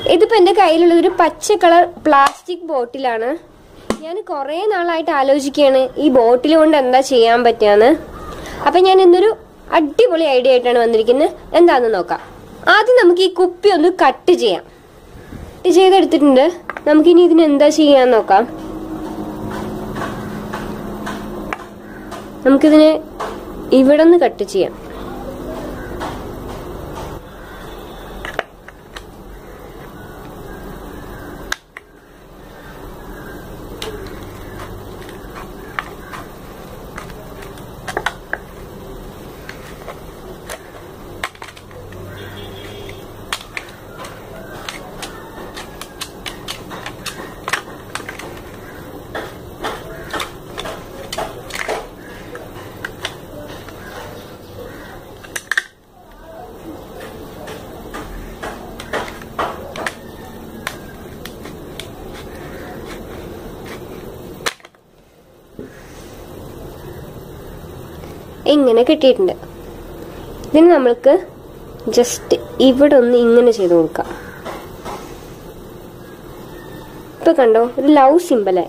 ഇതിപ്പോ എന്റെ കയ്യിലുള്ളത് ഒരു പച്ച കളർ പ്ലാസ്റ്റിക് ബോട്ടിലാണ് ഞാൻ കുറേ നാളായിട്ട് ആലോചിക്കുകയാണ് ഈ ബോട്ടിൽ കൊണ്ട് എന്താ ചെയ്യാൻ പറ്റുകയെന്ന് അപ്പൊ ഞാൻ ഇന്നൊരു അടിപൊളി ഐഡിയ ആയിട്ടാണ് വന്നിരിക്കുന്നത് എന്താണെന്ന് നോക്കാം ആദ്യം നമുക്ക് ഈ കുപ്പി ഒന്ന് കട്ട് ചെയ്യാം കട്ട് ചെയ്തെടുത്തിട്ടുണ്ട് നമുക്കിനി ഇതിന് എന്താ ചെയ്യാൻ നോക്കാം നമുക്കിതിനെ ഇവിടെ നിന്ന് കട്ട് ചെയ്യാം ഇങ്ങനെ കിട്ടിയിട്ടുണ്ട് ഇതിന് നമ്മൾക്ക് ജസ്റ്റ് ഇവിടെ ഒന്ന് ഇങ്ങനെ ചെയ്ത് കൊടുക്കാം ഇപ്പൊ കണ്ടോ ഒരു ലവ് സിമ്പലായി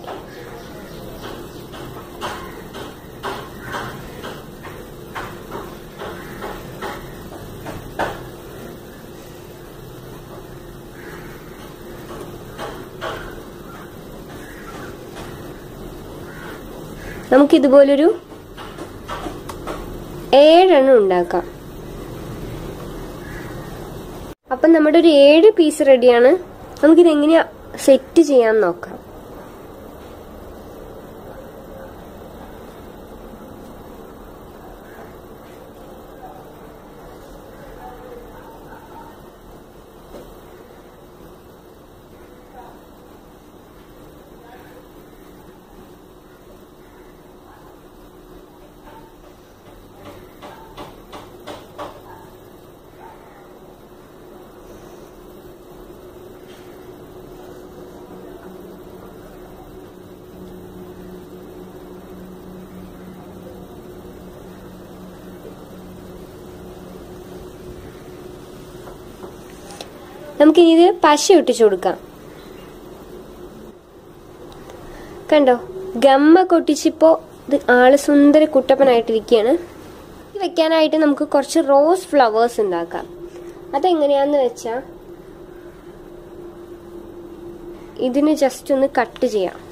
നമുക്കിതുപോലൊരു ഏഴെണ്ണം ഉണ്ടാക്കാം അപ്പം നമ്മുടെ ഒരു ഏഴ് പീസ് റെഡിയാണ് നമുക്കിത് എങ്ങനെയാ സെറ്റ് ചെയ്യാൻ നോക്കാം നമുക്കിനി ഇത് പശ ഒട്ടിച്ചു കൊടുക്കാം കണ്ടോ ഗമ്മ കൊട്ടിച്ചിപ്പോ ഇത് ആള് സുന്ദര കുട്ടപ്പനായിട്ടിരിക്കുകയാണ് ഇത് വെക്കാനായിട്ട് നമുക്ക് കുറച്ച് റോസ് ഫ്ലവേഴ്സ് ഉണ്ടാക്കാം അതെങ്ങനെയാന്ന് വെച്ചാ ഇതിന് ജസ്റ്റ് ഒന്ന് കട്ട് ചെയ്യാം